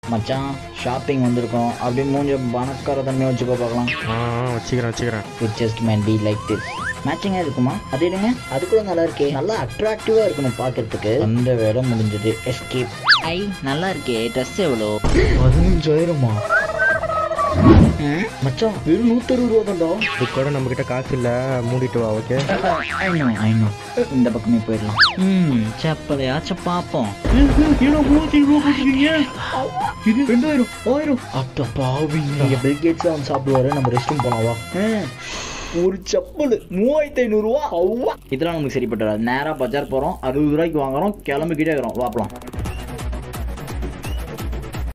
மச்சான் ஷாப்பிங் வந்திருக்கோம் அப்படியே மூஞ்ச பணக்கார தன்மையை வச்சுக்கோ பார்க்கலாம் ஆ ஆ, வச்சுக்கிறேன் வச்சுக்கிறேன் it just man be like this மேட்சிங்காக இருக்குமா அது எடுங்க அது கூட நல்லா இருக்கே நல்லா அட்ராக்டிவாக இருக்கணும் பார்க்கறதுக்கு அந்த வேலை முடிஞ்சது எஸ்கேப் ஐ நல்லா இருக்கே ட்ரெஸ் எவ்வளோ பதினஞ்சாயிரமா மச்சான் வெறும் நூற்றறுபது ரூபா தான்டா இது கூட நம்மக்கிட்ட காசு இல்லை மூடிட்டு வா ஓகே ஐநோ ஐநோ இந்த பக்கமே போயிடலாம் ம் செப்பலையாச்சும் பார்ப்போம் இது ரெண்டாயிரம் ஆயிரம் அத்த பாவி நீங்க பில் கேட்ஸ் அவன் சாப்பிடுவாரு நம்ம ரெஸ்ட் ரூம் போனாவா ஒரு செப்பல் மூவாயிரத்தி ஐநூறுரூவா அவ்வா இதெல்லாம் நமக்கு சரிப்பட்டு வராது நேராக பஜார் போகிறோம் அறுபது ரூபாய்க்கு வாங்குறோம் கிளம்பிக்கிட்டே இருக்கிறோம் வாப்பலாம்